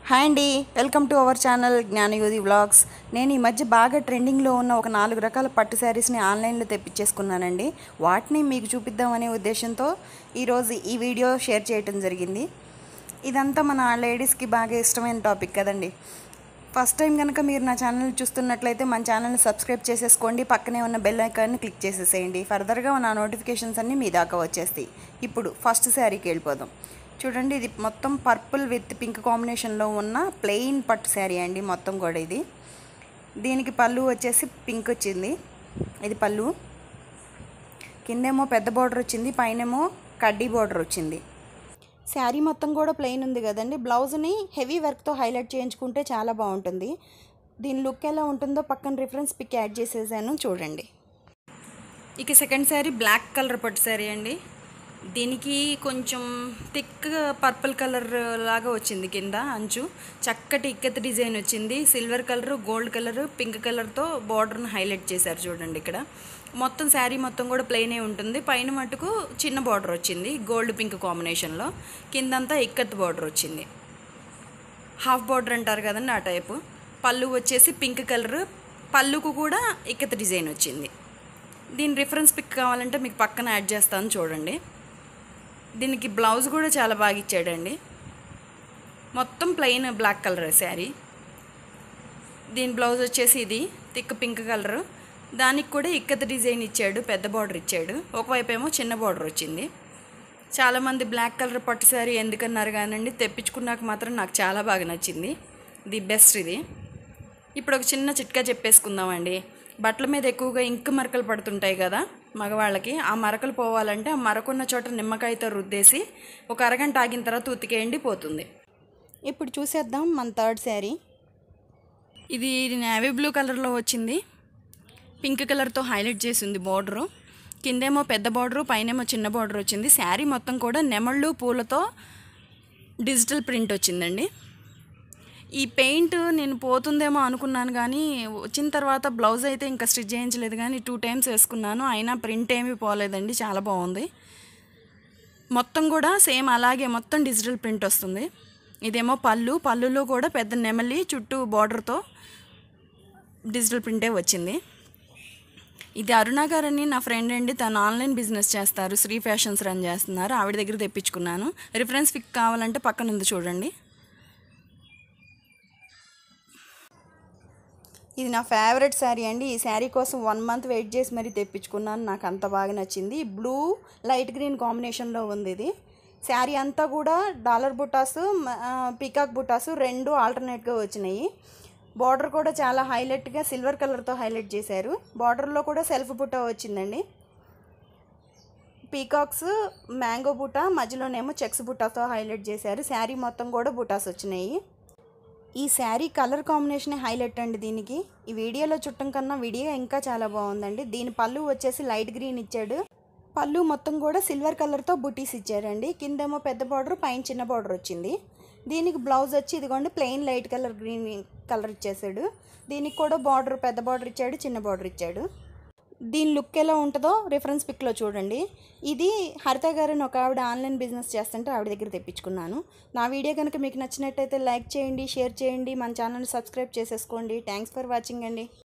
hi అండి welcome to our channel Gnanayodhi vlogs నేను ఈ మధ్య బాగా ట్రెండింగ్లో ఉన్న ఒక నాలుగు రకాల పట్టు శారీస్ని ఆన్లైన్లో తెప్పించేసుకున్నానండి వాటిని మీకు చూపిద్దామనే ఉద్దేశంతో ఈరోజు ఈ వీడియో షేర్ చేయటం జరిగింది ఇదంతా మన లేడీస్కి బాగా ఇష్టమైన టాపిక్ కదండి ఫస్ట్ టైం కనుక మీరు నా ఛానల్ చూస్తున్నట్లయితే మన ఛానల్ని సబ్స్క్రైబ్ చేసేసుకోండి పక్కనే ఉన్న బెల్ ఐకాన్ని క్లిక్ చేసేసేయండి ఫర్దర్గా నా నోటిఫికేషన్స్ అన్నీ మీ దాకా వచ్చేస్తాయి ఇప్పుడు ఫస్ట్ శారీకి వెళ్ళిపోదాం చూడండి ఇది మొత్తం పర్పుల్ విత్ పింక్ కాంబినేషన్లో ఉన్న ప్లెయిన్ పట్టు శారీ అండి మొత్తం కూడా ఇది దీనికి పళ్ళు వచ్చేసి పింక్ వచ్చింది ఇది పళ్ళు కిందేమో పెద్ద బార్డర్ వచ్చింది పైనేమో కడ్డీ బార్డర్ వచ్చింది శారీ మొత్తం కూడా ప్లెయిన్ ఉంది కదండి బ్లౌజ్ని హెవీ వర్క్తో హైలైట్ చేయించుకుంటే చాలా బాగుంటుంది దీని లుక్ ఎలా ఉంటుందో పక్కన రిఫరెన్స్ పిక్ యాడ్ చేసేసాను చూడండి ఇక సెకండ్ శారీ బ్లాక్ కలర్ పట్టు శారీ అండి దీనికి కొంచెం థిక్ పర్పుల్ కలర్ లాగా వచ్చింది కింద అంచు చక్కటి ఇక్కత్ డిజైన్ వచ్చింది silver colour gold colour pink కలర్తో బార్డర్ని హైలైట్ చేశారు చూడండి ఇక్కడ మొత్తం శారీ మొత్తం కూడా ప్లెయినే ఉంటుంది పైన మటుకు చిన్న బార్డర్ వచ్చింది గోల్డ్ పింక్ కాంబినేషన్లో కిందంతా ఇక్కత్ బార్డర్ వచ్చింది హాఫ్ బార్డర్ అంటారు కదండి ఆ టైపు పళ్ళు వచ్చేసి పింక్ కలర్ పళ్ళుకు కూడా ఇక్కత్ డిజైన్ వచ్చింది దీని రిఫరెన్స్ పిక్ కావాలంటే మీకు పక్కన యాడ్ చేస్తాను చూడండి దీనికి బ్లౌజ్ కూడా చాలా బాగా ఇచ్చాడండి మొత్తం ప్లెయిన్ బ్లాక్ కలర్ శారీ దీని బ్లౌజ్ వచ్చేసి ఇది థిక్ పింక్ కలర్ దానికి కూడా ఇక్కత డిజైన్ ఇచ్చాడు పెద్ద బార్డర్ ఇచ్చాడు ఒకవైపు ఏమో చిన్న బార్డర్ వచ్చింది చాలామంది బ్లాక్ కలర్ పట్టు శారీ ఎందుకన్నారు కానండి తెప్పించుకున్నాక మాత్రం నాకు చాలా బాగా నచ్చింది ది బెస్ట్ ఇది ఇప్పుడు ఒక చిన్న చిట్కా చెప్పేసుకుందామండి బట్టల మీద ఎక్కువగా ఇంకు మరకలు పడుతుంటాయి కదా మగవాళ్ళకి ఆ మరకలు పోవాలంటే ఆ మరకున్న చోట నిమ్మకాయతో రుద్దేసి ఒక అరగంట ఆగిన తర్వాత ఉతికేయండి పోతుంది ఇప్పుడు చూసేద్దాం మన థర్డ్ శారీ ఇది నేవీ బ్లూ కలర్లో వచ్చింది పింక్ కలర్తో హైలైట్ చేసి ఉంది బార్డరు కిందేమో పెద్ద బార్డరు పైనేమో చిన్న బార్డర్ వచ్చింది శారీ మొత్తం కూడా నెమళ్ళు పూలతో డిజిటల్ ప్రింట్ వచ్చిందండి ఈ పెయింట్ నేను పోతుందేమో అనుకున్నాను కానీ వచ్చిన తర్వాత బ్లౌజ్ అయితే ఇంకా స్టిచ్ చేయించలేదు కానీ టూ టైమ్స్ వేసుకున్నాను అయినా ప్రింట్ ఏమీ పోలేదండి చాలా బాగుంది మొత్తం కూడా సేమ్ అలాగే మొత్తం డిజిటల్ ప్రింట్ వస్తుంది ఇదేమో పళ్ళు పళ్ళులో కూడా పెద్ద నెమలి చుట్టూ బార్డర్తో డిజిటల్ ప్రింటే వచ్చింది ఇది అరుణ గారని నా ఫ్రెండ్ అండి తను ఆన్లైన్ బిజినెస్ చేస్తారు శ్రీ ఫ్యాషన్స్ రన్ చేస్తున్నారు ఆవిడ దగ్గర తెప్పించుకున్నాను రిఫరెన్స్ పిక్ కావాలంటే పక్కన ఉంది చూడండి ఇది నా ఫేవరెట్ శారీ అండి ఈ శారీ కోసం వన్ మంత్ వెయిట్ చేసి మరీ తెప్పించుకున్నాను నాకు అంత బాగా నచ్చింది బ్లూ లైట్ గ్రీన్ కాంబినేషన్లో ఉంది ఇది శారీ అంతా కూడా డాలర్ బుటాసు పీకాక్ బుటాసు రెండు ఆల్టర్నేట్గా వచ్చినాయి బార్డర్ కూడా చాలా హైలైట్గా సిల్వర్ కలర్తో హైలైట్ చేశారు బార్డర్లో కూడా సెల్ఫ్ బుటా వచ్చిందండి పీకాక్స్ మ్యాంగో బుటా మధ్యలోనేమో చెక్స్ బుటాతో హైలైట్ చేశారు శారీ మొత్తం కూడా బుటాస్ వచ్చినాయి ఈ శారీ కలర్ కాంబినేషన్ హైలైట్ అండి దీనికి ఈ వీడియోలో చుట్టం కన్నా వీడియో ఇంకా చాలా బాగుందండి దీని పళ్ళు వచ్చేసి లైట్ గ్రీన్ ఇచ్చాడు పళ్ళు మొత్తం కూడా సిల్వర్ కలర్తో బుటీస్ ఇచ్చారండి కిందేమో పెద్ద బార్డర్ పైన చిన్న బార్డర్ వచ్చింది దీనికి బ్లౌజ్ వచ్చి ఇదిగోండి plain light colour green colour ఇచ్చేసాడు దీనికి కూడా బార్డర్ పెద్ద బార్డర్ ఇచ్చాడు చిన్న బార్డర్ ఇచ్చాడు దీని లుక్ ఎలా ఉంటుందో రిఫరెన్స్ పిక్లో చూడండి ఇది హరిత గారిని ఒక ఆవిడ ఆన్లైన్ బిజినెస్ చేస్తుంటే ఆవిడ దగ్గర తెప్పించుకున్నాను నా వీడియో కనుక మీకు నచ్చినట్టయితే లైక్ చేయండి షేర్ చేయండి మన ఛానల్ని సబ్స్క్రైబ్ చేసేసుకోండి థ్యాంక్స్ ఫర్ వాచింగ్ అండి